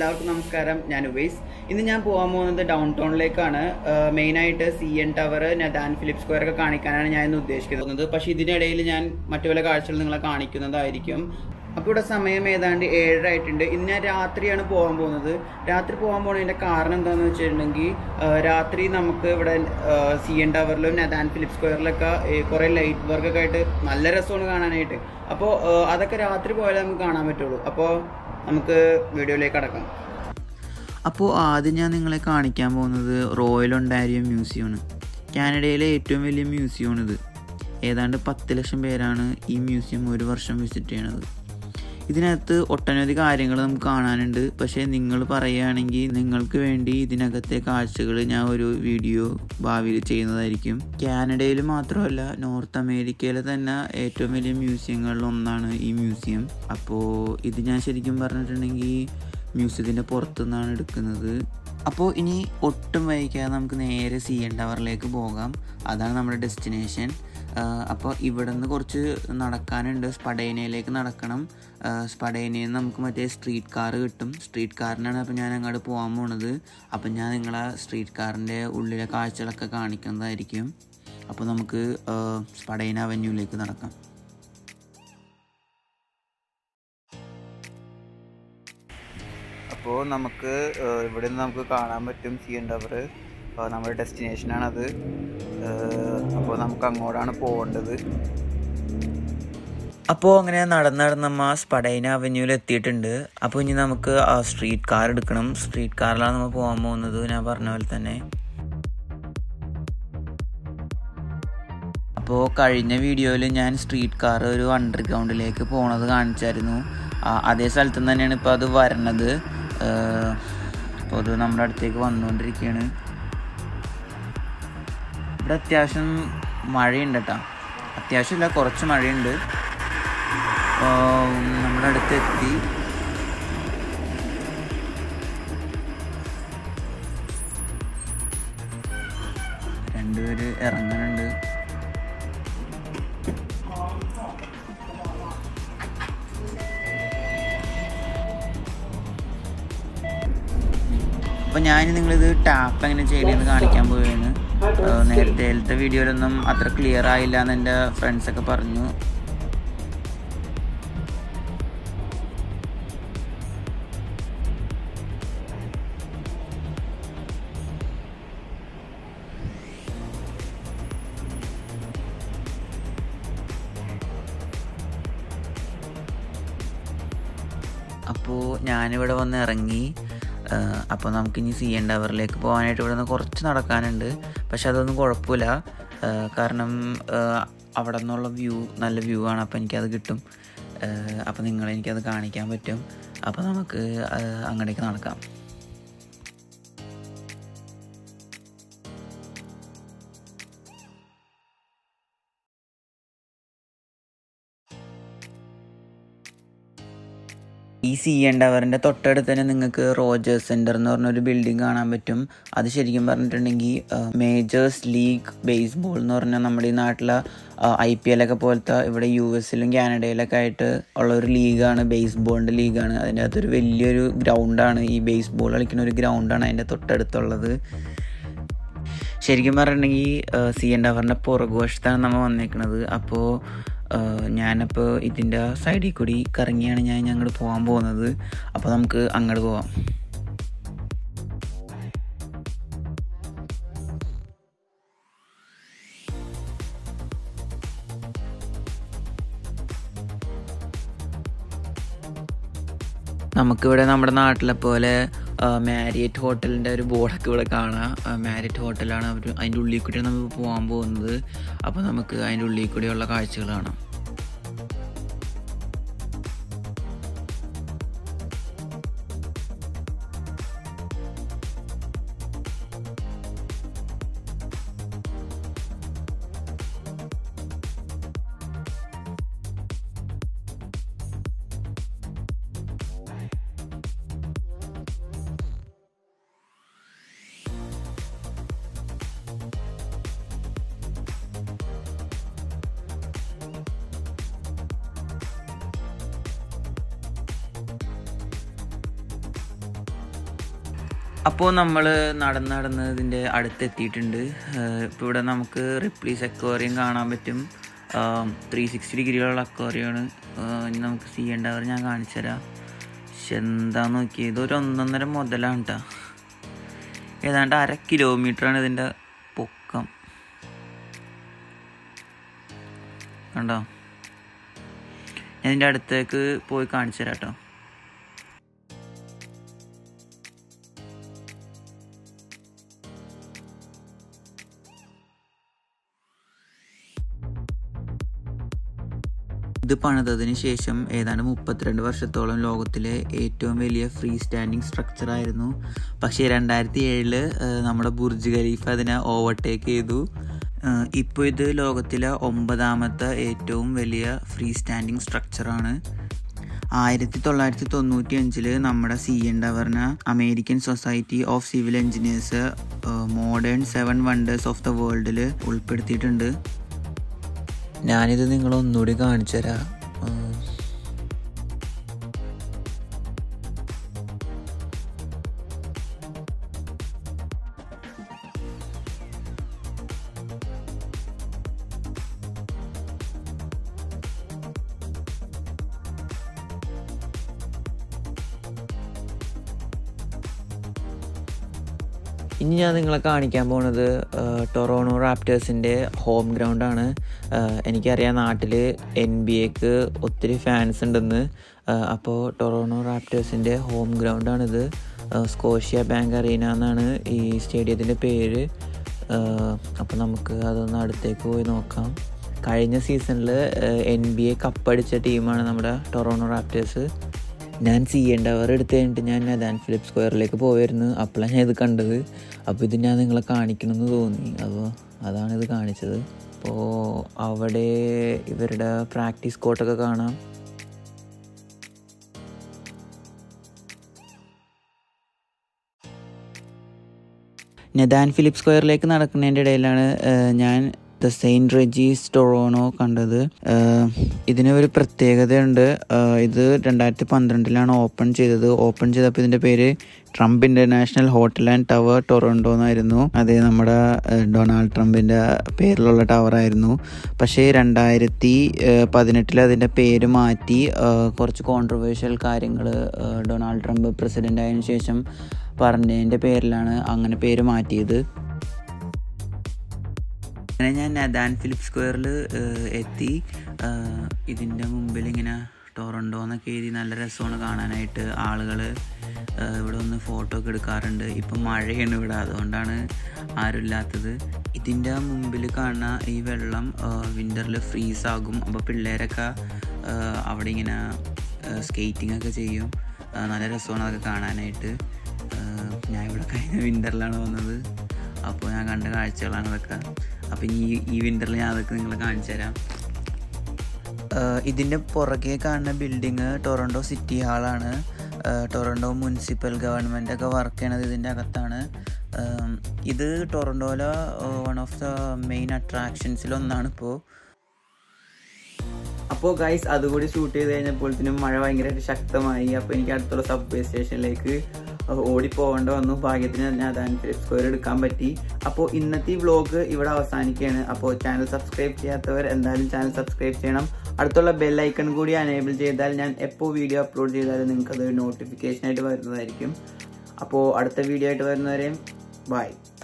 എല്ലാവർക്കും നമസ്കാരം ഞാൻ ഉവൈസ് ഇന്ന് ഞാൻ പോകാൻ പോകുന്നത് ഡൗൺ ടൗണിലേക്കാണ് മെയിനായിട്ട് C N tower Nathan Phillips square ഒക്കെ കാണിക്കാനാണ് ഞാൻ ഇന്ന് ഉദ്ദേശിക്കുന്നത് പക്ഷേ ഇതിനിടയിൽ ഞാൻ മറ്റു പല കാഴ്ചകൾ നിങ്ങളെ കാണിക്കുന്നതായിരിക്കും അപ്പോൾ ഇവിടെ സമയം ഏതാണ്ട് ഏഴര ആയിട്ടുണ്ട് ഇന്ന് ഞാൻ രാത്രിയാണ് പോകാൻ പോകുന്നത് രാത്രി പോകാൻ പോകുന്നതിൻ്റെ കാരണം എന്താണെന്ന് വെച്ചിട്ടുണ്ടെങ്കിൽ ആ, രാത്രി നമുക്ക് ഇവിടെ സി എൻ ടവറിലും നദാൻ ഫിലിപ്പ് സ്ക്വയറിലൊക്കെ ഈ കുറേ ലൈറ്റ് വർക്കൊക്കെ ആയിട്ട് നല്ല രസമാണ് കാണാനായിട്ട് അപ്പോൾ അതൊക്കെ രാത്രി പോയാലേ നമുക്ക് കാണാൻ പറ്റുള്ളൂ അപ്പോൾ നമുക്ക് വീഡിയോയിലേക്ക് കടക്കാം അപ്പോൾ ആദ്യം ഞാൻ നിങ്ങളെ കാണിക്കാൻ പോകുന്നത് റോയൽ ഒണ്ടാരിയോ മ്യൂസിയമാണ് കാനഡയിലെ ഏറ്റവും വലിയ മ്യൂസിയമാണിത് ഏതാണ്ട് പത്ത് ലക്ഷം പേരാണ് ഈ മ്യൂസിയം ഒരു വർഷം വിസിറ്റ് ചെയ്യണത് ഇതിനകത്ത് ഒട്ടനവധി കാര്യങ്ങൾ നമുക്ക് കാണാനുണ്ട് പക്ഷേ നിങ്ങൾ പറയുകയാണെങ്കിൽ നിങ്ങൾക്ക് വേണ്ടി ഇതിനകത്തെ കാഴ്ചകൾ ഞാൻ ഒരു വീഡിയോ ഭാവിയിൽ ചെയ്യുന്നതായിരിക്കും കാനഡയിൽ മാത്രമല്ല നോർത്ത് അമേരിക്കയിലെ തന്നെ ഏറ്റവും വലിയ മ്യൂസിയങ്ങളിൽ ഒന്നാണ് ഈ മ്യൂസിയം അപ്പോൾ ഇത് ഞാൻ ശരിക്കും പറഞ്ഞിട്ടുണ്ടെങ്കിൽ മ്യൂസിയത്തിൻ്റെ പുറത്തുനിന്നാണ് എടുക്കുന്നത് അപ്പോൾ ഇനി ഒട്ടും വൈകാതെ നമുക്ക് നേരെ സി എൻ ടവറിലേക്ക് പോകാം അതാണ് നമ്മുടെ ഡെസ്റ്റിനേഷൻ അപ്പോൾ ഇവിടെ നിന്ന് കുറച്ച് നടക്കാനുണ്ട് സ്പടേനയിലേക്ക് നടക്കണം സ്പടേനയിൽ നിന്ന് നമുക്ക് മറ്റേ സ്ട്രീറ്റ് കാർ കിട്ടും സ്ട്രീറ്റ് കാറിനാണ് അപ്പോൾ ഞാൻ അങ്ങോട്ട് പോകാൻ പോണത് അപ്പം ഞാൻ നിങ്ങളെ സ്ട്രീറ്റ് കാറിൻ്റെ ഉള്ളിലെ കാഴ്ചകളൊക്കെ കാണിക്കുന്നതായിരിക്കും അപ്പോൾ നമുക്ക് സ്പടേന അവന്യൂയിലേക്ക് നടക്കാം അപ്പോൾ നമുക്ക് ഏഹ്, ഇവിടെ നിന്ന് നമുക്ക് കാണാൻ പറ്റും സി എൻ ടവർ നമ്മുടെ ഡെസ്റ്റിനേഷനാണത് അപ്പോൾ നമുക്ക് അങ്ങോട്ടാണ് പോകേണ്ടത് അപ്പോൾ അങ്ങനെ നടന്ന് നടന്ന് നമ്മ സ്പടൈന അവന്യൂവിൽ എത്തിയിട്ടുണ്ട് അപ്പോൾ ഇനി നമുക്ക് ആ സ്ട്രീറ്റ് കാർ എടുക്കണം സ്ട്രീറ്റ് കാറിലാണ് നമ്മൾ പോകാൻ പോകുന്നത് ഞാൻ പറഞ്ഞ പോലെ തന്നെ അപ്പോൾ കഴിഞ്ഞ വീഡിയോയിൽ ഞാൻ സ്ട്രീറ്റ് കാർ ഒരു അണ്ടർഗ്രൗണ്ടിലേക്ക് പോണത് കാണിച്ചായിരുന്നു ആ, അതേ സ്ഥലത്ത് നിന്ന് തന്നെയാണ് ഇപ്പോൾ അത് വരണത് അപ്പോൾ അത് നമ്മുടെ അടുത്തേക്ക് വന്നുകൊണ്ടിരിക്കുകയാണ് ഇവിടെ അത്യാവശ്യം മഴയുണ്ട് കേട്ടോ അത്യാവശ്യമില്ല കുറച്ച് മഴയുണ്ട് അപ്പോൾ നമ്മുടെ അടുത്ത് എത്തി രണ്ടുപേര് ഇറങ്ങുന്നുണ്ട് അപ്പോൾ ഞാൻ നിങ്ങളിത് ടാപ്പ് എങ്ങനെ ചെയ്യണമെന്ന് കാണിക്കാൻ പോവുകയാണ് ഏഹ് നേരത്തെ വീഡിയോയിലൊന്നും അത്ര ക്ലിയർ ആയില്ല എന്ന് എൻ്റെ ഫ്രണ്ട്സൊക്കെ പറഞ്ഞു അപ്പോൾ ഞാനിവിടെ വന്ന് ഇറങ്ങി അപ്പോൾ നമുക്കിനി സി എൻ ടവറിലേക്ക് പോകാനായിട്ട് ഇവിടെ നിന്ന് കുറച്ച് നടക്കാനുണ്ട് പക്ഷെ അതൊന്നും കുഴപ്പമില്ല ആ, കാരണം ആ, അവിടെ നിന്നുള്ള വ്യൂ നല്ല വ്യൂ ആണ് അപ്പോൾ എനിക്കത് കിട്ടും അപ്പോൾ നിങ്ങളെ എനിക്കത് കാണിക്കാൻ പറ്റും അപ്പോൾ നമുക്ക് ആ, അങ്ങോട്ടേക്ക് നടക്കാം ഈ സി എൻ ടവറിൻ്റെ തൊട്ടടുത്ത് തന്നെ നിങ്ങൾക്ക് റോജേഴ്സ് സെൻറ്റർ എന്ന് പറഞ്ഞൊരു ബിൽഡിംഗ് കാണാൻ പറ്റും അത് ശരിക്കും പറഞ്ഞിട്ടുണ്ടെങ്കിൽ മേജേഴ്സ് ലീഗ് ബേസ്ബോൾ എന്ന് പറഞ്ഞാൽ നമ്മുടെ ഈ നാട്ടിലെ ഐ പി എൽ ഒക്കെ പോലത്തെ ഇവിടെ യു എസിലും കാനഡയിലൊക്കെ ആയിട്ട് ഉള്ള ഒരു ലീഗാണ് ബേസ്ബോളിൻ്റെ ലീഗാണ് അതിൻ്റെ അകത്തൊരു വലിയൊരു ഗ്രൗണ്ടാണ് ഈ ബേസ്ബോൾ കളിക്കുന്ന ഒരു ഗ്രൗണ്ടാണ് അതിൻ്റെ തൊട്ടടുത്തുള്ളത് ശരിക്കും പറഞ്ഞിട്ടുണ്ടെങ്കിൽ സി എൻ ടവറിൻ്റെ പുറകുവശത്താണ് നമ്മൾ വന്നേക്കുന്നത് അപ്പോൾ ഞാനപ്പോൾ ഇതിൻ്റെ സൈഡിൽ കൂടി കറങ്ങിയാണ് ഞാൻ ഞങ്ങൾ പോകാൻ പോകുന്നത് അപ്പോൾ നമുക്ക് അങ്ങോട്ട് പോവാം നമുക്കിവിടെ നമ്മുടെ നാട്ടിലെ പോലെ മാരിയറ്റ് ഹോട്ടലിൻ്റെ ഒരു ബോർഡൊക്കെ ഇവിടെ കാണാം മാരിയറ്റ് ഹോട്ടലാണ് അവർ അതിൻ്റെ ഉള്ളിൽ കൂടിയാണ് നമ്മൾ പോകാൻ പോകുന്നത് അപ്പോൾ നമുക്ക് അതിൻ്റെ ഉള്ളിൽ കൂടിയുള്ള കാഴ്ചകൾ കാണാം അപ്പോൾ നമ്മൾ നടന്ന് നടന്ന് ഇതിൻ്റെ അടുത്തെത്തിയിട്ടുണ്ട് ഇപ്പോൾ ഇവിടെ നമുക്ക് റിപ്ലീസ് അക്വേറിയം കാണാൻ പറ്റും ത്രീ സിക്സ്റ്റി ഡിഗ്രിയുള്ള അക്വേറിയമാണ് ഇനി നമുക്ക് ചെയ്യേണ്ടവർ ഞാൻ കാണിച്ചു തരാം പക്ഷെ എന്താന്ന് നോക്കിയത് ഇതൊരു ഒന്നൊന്നര മുതലാണ് കേട്ടോ ഏതാണ്ട് അര കിലോമീറ്ററാണ് ഇതിൻ്റെ പൊക്കം കണ്ടോ ഞാൻ ഇതിൻ്റെ അടുത്തേക്ക് പോയി കാണിച്ചു തരാം കേട്ടോ ഇത് പണിതതിന് ശേഷം ഏതാണ്ട് മുപ്പത്തിരണ്ട് വർഷത്തോളം ലോകത്തിലെ ഏറ്റവും വലിയ ഫ്രീ സ്റ്റാൻഡിങ് സ്ട്രക്ചർ ആയിരുന്നു പക്ഷേ രണ്ടായിരത്തി ഏഴില് നമ്മുടെ ബുർജ് ഖലീഫ അതിനെ ഓവർടേക്ക് ചെയ്തു ഇപ്പോൾ ഇത് ലോകത്തിലെ ഒമ്പതാമത്തെ ഏറ്റവും വലിയ ഫ്രീ സ്റ്റാൻഡിങ് സ്ട്രക്ചറാണ് ആയിരത്തി തൊള്ളായിരത്തി തൊണ്ണൂറ്റി അഞ്ചില് നമ്മുടെ സി എൻ ടവറിന് American society of civil engineers modern seven wonders of the വേൾഡിൽ ഉൾപ്പെടുത്തിയിട്ടുണ്ട് ഞാനിത് നിങ്ങളൊന്നുകൂടി കാണിച്ചു തരാം ഇനി ഞാൻ നിങ്ങളെ കാണിക്കാൻ പോണത് ടൊറോണോ റാപ്റ്റേഴ്സിൻ്റെ ഹോം ഗ്രൗണ്ടാണ് എനിക്കറിയാം നാട്ടിൽ എൻ ബി എക്ക് ഒത്തിരി ഫാൻസ് ഉണ്ടെന്ന് അപ്പോൾ ടൊറോണോ റാപ്റ്റേഴ്സിൻ്റെ ഹോം ഗ്രൗണ്ടാണിത് സ്കോഷ്യ ബാങ്ക് അറീന എന്നാണ് ഈ സ്റ്റേഡിയത്തിൻ്റെ പേര് അപ്പോൾ നമുക്ക് അതൊന്ന് അടുത്തേക്ക് പോയി നോക്കാം കഴിഞ്ഞ സീസണിൽ എൻ ബി എ കപ്പടിച്ച ടീമാണ് നമ്മുടെ ടൊറോണോ റാപ്റ്റേഴ്സ് ഞാൻ സി എൻ ടവർ എടുത്ത് കഴിഞ്ഞിട്ട് ഞാൻ നദാൻ ഫിലിപ്പ് സ്ക്വയറിലേക്ക് പോയായിരുന്നു അപ്പോഴാണ് ഞാൻ ഇത് കണ്ടത് അപ്പോൾ ഇത് ഞാൻ നിങ്ങളെ കാണിക്കണമെന്ന് തോന്നി അപ്പോൾ അതാണ് ഇത് കാണിച്ചത് അപ്പോൾ അവിടെ ഇവരുടെ പ്രാക്ടീസ് കോട്ടൊക്കെ കാണാം നെദാൻ ഫിലിപ്പ് സ്ക്വയറിലേക്ക് നടക്കുന്നതിൻ്റെ ഇടയിലാണ് ഞാൻ ദ സെയിൻറ്റ് റെജീസ് ടൊറോണോ കണ്ടത് ഇതിന് ഒരു പ്രത്യേകതയുണ്ട് ഇത് രണ്ടായിരത്തി പന്ത്രണ്ടിലാണ് ഓപ്പൺ ചെയ്തത് ഓപ്പൺ ചെയ്തപ്പോൾ ഇതിൻ്റെ പേര് Trump international hotel and tower Toronto എന്നായിരുന്നു അതേ നമ്മുടെ ഡൊണാൾഡ് ട്രംപിൻ്റെ പേരിലുള്ള ടവറായിരുന്നു പക്ഷേ രണ്ടായിരത്തി പതിനെട്ടിൽ അതിൻ്റെ പേര് മാറ്റി കുറച്ച് കോൺട്രവേഴ്ഷ്യൽ കാര്യങ്ങൾ ഡൊണാൾഡ് ട്രംപ് പ്രസിഡൻ്റ് ആയതിനു ശേഷം പറഞ്ഞതിൻ്റെ പേരിലാണ് അങ്ങനെ പേര് മാറ്റിയത് അങ്ങനെ ഞാൻ നദാൻ ഫിലിപ്പ് സ്ക്വയറിൽ എത്തി ഇതിൻ്റെ മുമ്പിൽ ഇങ്ങനെ ടൊറൻഡോ എന്നൊക്കെ എഴുതി നല്ല രസമാണ് കാണാനായിട്ട് ആളുകൾ ഇവിടെ ഒന്ന് ഫോട്ടോ ഒക്കെ എടുക്കാറുണ്ട് ഇപ്പം മഴയാണ് ഇവിടെ അതുകൊണ്ടാണ് ആരുമില്ലാത്തത് ഇതിൻ്റെ മുമ്പിൽ കാണുന്ന ഈ വെള്ളം വിൻ്ററിൽ ഫ്രീസ് ആകും അപ്പോൾ പിള്ളേരൊക്കെ അവിടെ ഇങ്ങനെ സ്കേറ്റിംഗ് ഒക്കെ ചെയ്യും നല്ല രസമാണ് അതൊക്കെ കാണാനായിട്ട് ഞാൻ ഇവിടെ കഴിഞ്ഞ വിൻ്ററിലാണ് വന്നത് അപ്പോൾ ഞാൻ കണ്ട കാഴ്ചകളാണ് ഇതൊക്കെ അപ്പം ഈ ഈ വിൻ്ററിൽ ഞാൻ അതൊക്കെ നിങ്ങളെ കാണിച്ചു തരാം ഇതിൻ്റെ പുറകെ കാണുന്ന ബിൽഡിങ് ടൊറൻഡോ സിറ്റി ഹാളാണ് ടൊറൻഡോ മുനിസിപ്പൽ ഗവൺമെൻറ് ഒക്കെ വർക്ക് ചെയ്യണത് ഇതിൻ്റെ അകത്താണ് ഇത് ടൊറൻഡോയിലെ വൺ ഓഫ് ദ മെയിൻ അട്രാക്ഷൻസിലൊന്നാണ് ഇപ്പോൾ അപ്പോൾ ഗൈസ് അതുകൂടി ഷൂട്ട് ചെയ്ത് കഴിഞ്ഞപ്പോഴത്തേനും മഴ ഭയങ്കരമായിട്ട് ശക്തമായി അപ്പോൾ എനിക്ക് അടുത്തുള്ള സബ്വേ സ്റ്റേഷനിലേക്ക് ഓടിപ്പോകേണ്ട വന്നു ഭാഗ്യത്തിന് ഞാൻ അതാണ് ഫിലിപ്പ് സ്ക്വയർ എടുക്കാൻ പറ്റി അപ്പോൾ ഇന്നത്തെ ഈ വ്ളോഗ് ഇവിടെ അവസാനിക്കുകയാണ് അപ്പോൾ ചാനൽ സബ്സ്ക്രൈബ് ചെയ്യാത്തവർ എന്തായാലും ചാനൽ സബ്സ്ക്രൈബ് ചെയ്യണം അടുത്തുള്ള ബെൽ ഐക്കൺ കൂടി അനേബിൾ ചെയ്താൽ ഞാൻ എപ്പോൾ വീഡിയോ അപ്ലോഡ് ചെയ്താലും നിങ്ങൾക്ക് അത് നോട്ടിഫിക്കേഷൻ ആയിട്ട് വരുന്നതായിരിക്കും അപ്പോൾ അടുത്ത വീഡിയോ ആയിട്ട് വരുന്നവരെയും ബൈ